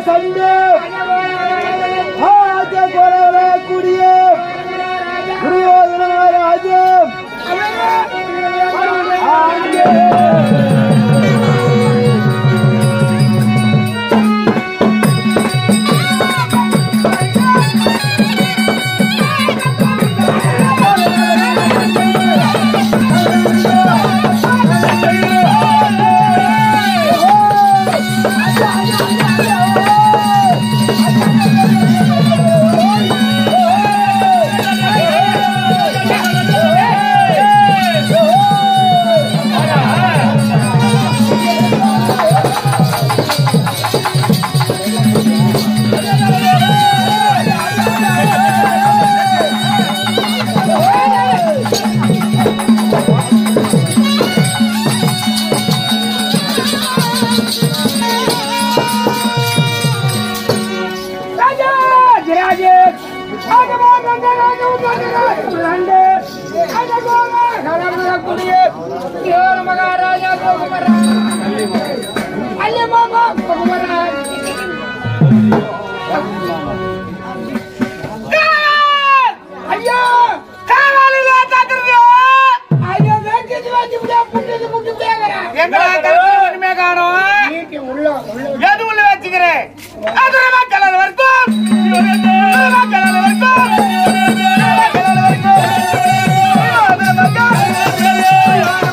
Sunday ஆஜ கொரவர கூடிய துரியோதன ராஜம் ஐயோ காவாலில தாக்குறது ஐயோ வேண்டியது வேண்டி முடியா புண்டது முட்டு பேகறேன் எங்கடா கருத்து ஒண்ணுமே காணோம் எது உள்ள வச்சுக்கிறேன் அது மக்கள் அது வரைக்கும் அது மக்கள் அது வரைக்கும் அது மக்கள் அது வரைக்கும் அது மக்கள் அது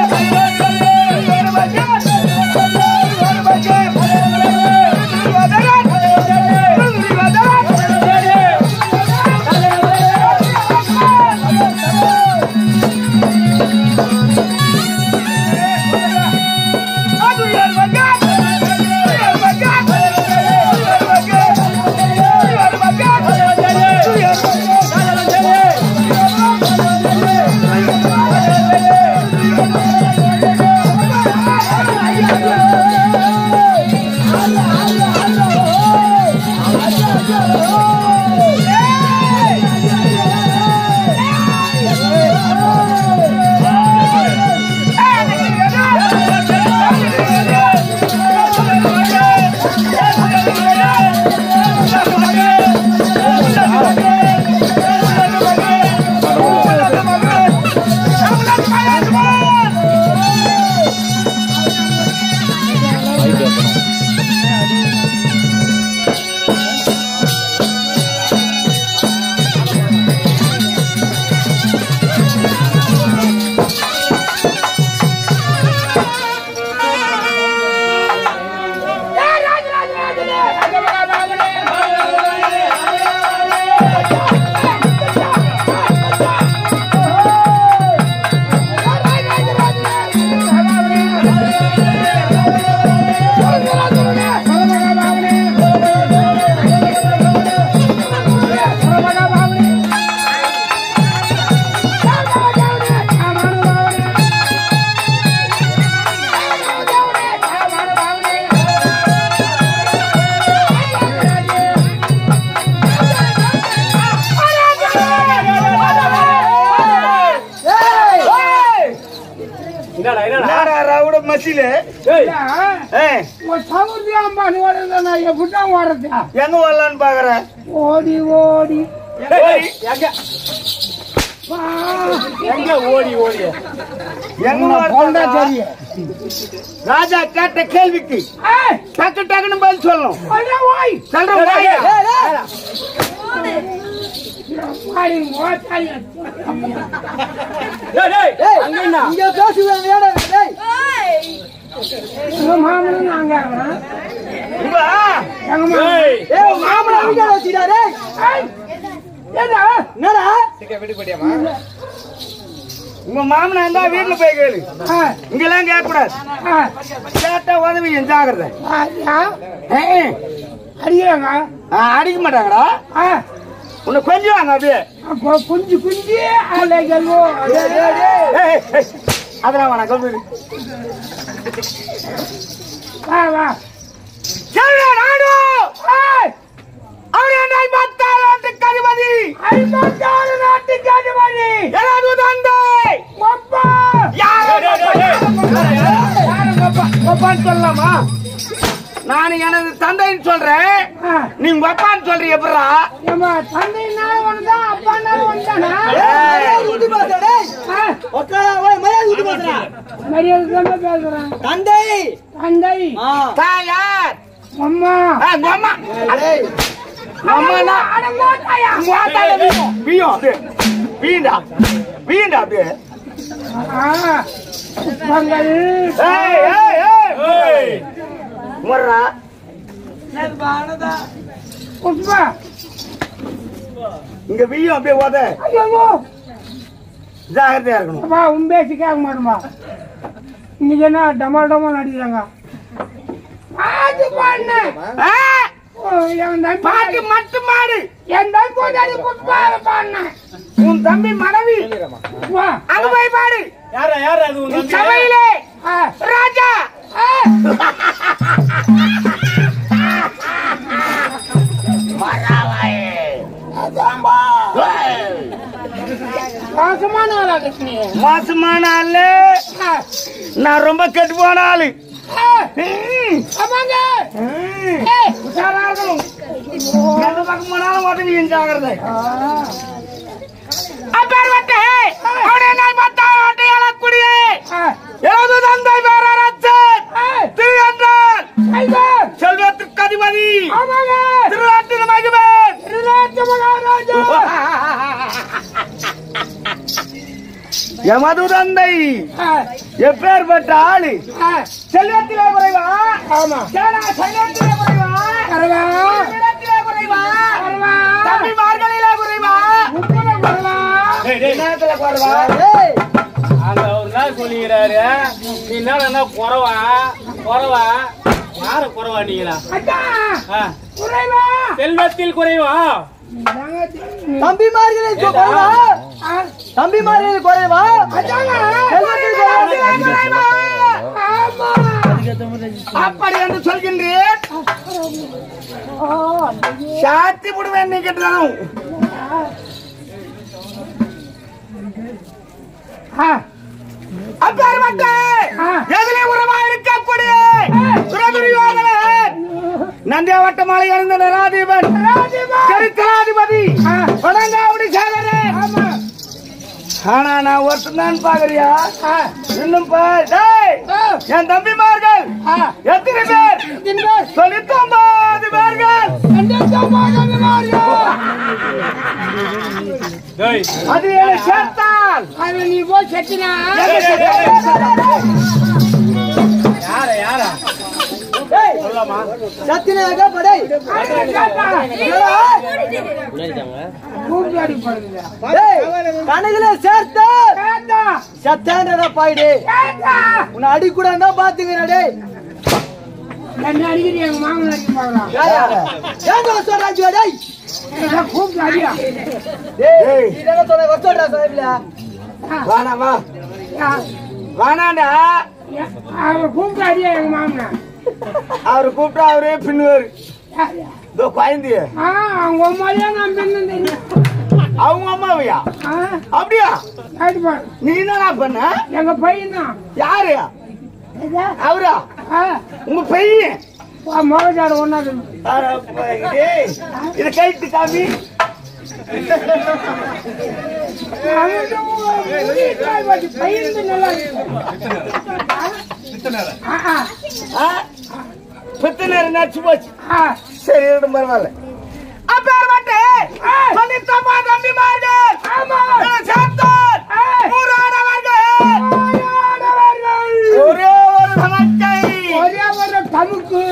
என்னடா ரவுட மசிலு ஏய், சவுதி அம்பானி ஓடுறதா நான் எப்படிதான் ஓடுறதா எங்க வரலான்னு பாக்குறேன் ஓடி ஓடி எங்க ஓடி ஓடி எங்க போண்டா வரலாம் தெரியும் ராஜா கேட்ட கேள்விக்கு ஏய், டக்கு டக்குன்னு பதில் சொல்லணும் அடே ஓய் சொல்றேன் வாயா. வாடி, ஓட்டாளி. இங்க பேசுவேன் டேய் எங்க மாமனும் நாங்க இங்க வா. எங்க மாமன் ஏய் மாமன அங்க வச்சிடா டேய் ஏய், ஏடா என்னடா உங்க மாமனா இருந்தா வீட்டுல போய் கேளு ஆ, இங்கெல்லாம் கேட்க கூடாது ஆ, கேட்டா உதவி என் ஜாகிரதை ஆ, ஏய், அடிக்கிறாங்க ஆ, அடிக்க மாட்டாங்கடா ஆ, உன்னை கொஞ்சம் வாங்க அப்படியே அப்போ குஞ்சு குஞ்சு அலைகளோ ஏய், ஏய், ஏய், அதெல்லாம் வேணாம் கம்பீர் வா வா செல்வ நாடு ஏய், அவர் என்னை பார்த்தால் நாட்டுக்கு அதிபதி ஐம்பத்தாறு நாட்டுக்கு அதிபதி எனது தந்தை அப்பா யாரோ யாரோ கோப்பான்னு சொல்லலாமா நான் எனது தந்தைன்னு சொல்றேன் ஆ. நீங்க அப்பான்னு சொல்றீங்க எப்படா ஏம்மா, தந்தைனாலும் ஒண்ணுதான், அப்பானாலும் ஒண்ணுதானா? மரியாதை விட்டு பேசுடா, டேய். ஆ, உக்கார, ஓய், மரியாதை விட்டு பேசுடா. மரியாதை தானே பேசுறேன். தந்தை தந்தை, ஆ. தாயார் அம்மா. ஆ, உங்க அம்மா டேய், அம்மானா அட மோட்டாயா? மோட்டால வீயும் வீயும் அப்படியே வீண்டா வீண்டா அப்படியே ஆ, புஷ்பங்கள். ஏய் ஏய் ஏய் முறா புஷ்பா. இங்க வீயும் அப்படியே ஓத ஐயோ, ஜாகிரதையா இருக்கணும் அப்பா, உன் பேச்சு கேட்க மாட்டோமா இன்னைக்கு என்ன டமால் டமால் அடிக்கிறாங்க பாட்டு பாடினேன் ஆ, ஓ, என் தம்பி பாட்டு மட்டும் மாடு என் தம்பி கொண்டாடி புஷ்பாவை பாடினேன் உன் தம்பி மனைவி வா அங்க போய் பாடு யாரா யாரா அது உன் நீ தம்பி? சபையிலே ஆ, ராஜா ஆ. மோசமான ஆளா கிருஷ்ணி மோசமான ஆளு நான் ரொம்ப கெட்டு போன ஆளு ம், ஆமாங்க ம். ஏய், உஷாரா இருக்கணும் எந்த பக்கம் போனாலும் உதவி ஜாகிரதை ஆ. அப்பேற்பட்ட அவனை நான் பத்தாண்டு எழக்கூடிய ஆ. எனது தந்தை பேரரசன் ஏய், திரு என்றால் டைகர். செல்வத்திற்கு அதிபதி ஆமாங்க திருநாட்டில் மகிமன் திருநாட்டு மகாராஜா எமது தந்தை ஆ, எப்பேற்பட்ட ஆளு ஆ. செல்வத்திலே குறைவா ஆமா சேனா செல்வத்திலே குறைவா வரவா இடத்திலே குறைவா வரவா தம்பிமார்களிலே குறைவா உப்புல வரவா டேய், டேய், என்னத்துல குறைவா டேய், அங்க ஒரு நாள் சொல்லிக்கிறாரு நீ என்ன என்ன குறவா குறவா யார குறவா நீங்களா அதான் ஆ, குறைவா செல்வத்தில் குறைவா இதாங்க தெரியும். தம்பிமார்களை குறைவா ஆ, தம்பிமார்களை குறைவா அதாங்க. செல்வத்தில் குறைவா ஆமா அப்படி என்று சொல்கின்றேன் சாத்தி விடுவேன் நீ கிட்டணும் ஆ, அப்பேற்பட்ட ஆ. எதிலே உரமா இருக்கக்கூடிய சுரதுரியோதனன் நந்தியாவட்ட மலை அறிந்த நராதீபன் சரித்திராதிபதி ஆ. வடங்காவடி சேகரன் ஆமா ஆனா நான் ஒருத்தன் தான் பாக்குறியா ஆ, இன்னும் பார் டேய் ஆ, என் தம்பிமார்கள் ஆ. எத்தனை பேர் தின்பு, தொண்ணூத்தி ஒன்பது பேர்கள் ரெண்டு மாதம் மாறியோ. டேய் அது என்னை சேர்த்தால் அது நீ போய் செட்டினா யார யாரா டேய், சத்தியனாக படை கூப்பிட்டு அடிப்படுது டேய், கணக்குல சேர்த்த கேட்டா சத்தான பாயிடு கேட்டா உன்னை அடிக்கூட தான் பாத்துக்கிறேன் டேய் என்ன அடிக்கிறீங்க எங்க மாமன் அடிக்க பார்க்கலாம் யாரா? ஏன் சொல்றாங்க டேய் கூப்பிட்டு அடியா டேய் நீ என்ன சொல்ற வச்சோடா சாஹிப்ல வாடா வா யா, வாடாண்டா யா, அவர் கூப்பிட்டு அடியா எங்க மாமனை அவரு கூப்பிட்டா அவரே பின்னுவாரு இதோ குழந்தைய ஆ அவங்க அம்மாலே நான் பின்னு தெரியும் அவங்க அம்மாவையா ஆ அப்படியா கேட்டு பாரு நீ என்னடா பண்ண எங்க பையன் தான் யாரு அவரா ஆ உங்க பையன் மகஜாடு ஒன்னாது அட போய், டேய், இத கைட்டு காமி பையன் நல்லா இருக்கு ஆ, ஆ, ஆ? பித்து நேரம் நடிச்சு போச்சு ஆ. சரி இருக்கட்டும் பரவாயில்ல அப்பேற்பட்டு தொண்ணூத்தொன்பது தம்பிமார்கள் இதில் சேர்த்தால் நூறானவர்கள் ஒரே ஒரு சமக்கை ஒரே ஒரு தமுக்கு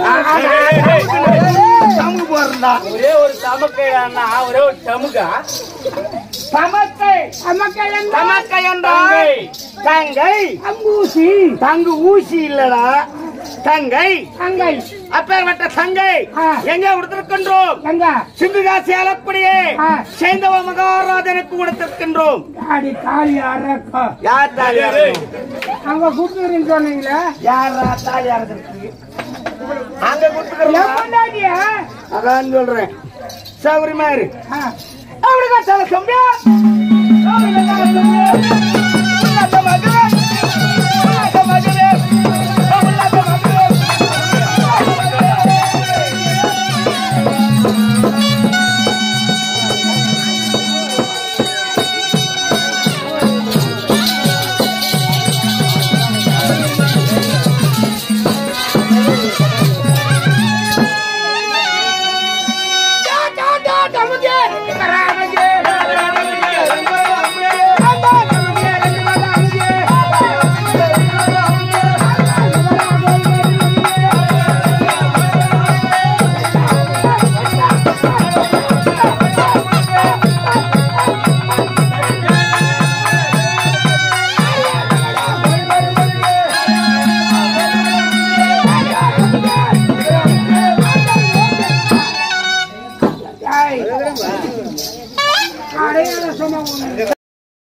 சமு போடுறா ஒரே ஒரு தமக்கை அண்ணா ஒரே ஒரு தமுக்கா சமக்கை தமக்கள் என்ன சமக்கை என்றால் தங்கை அம்பூசி தங்கு ஊசி இல்லடா தங்கை தங்கை அப்பேற்பட்ட தங்கை ஆ. எங்க கொடுத்திருக்கின்றோம் எங்க சிந்துகாசி அலக்குடியே ஆ. சேந்தவ மகாராஜனுக்கு கொடுத்திருக்கின்றோம் அடி காளி அரக்கா யார் தாலி அங்க கூப்பிடுறேன்னு சொன்னீங்களே யாரா தாலி அறதுக்கு அங்க கொடுத்துக்கிறோம் எவ்வளோடியா அதான் சொல்றேன் சௌகரியமா இரு ஆ அப்படிதான் தலை சம்பியா அப்படிதான் தலை சம்பியா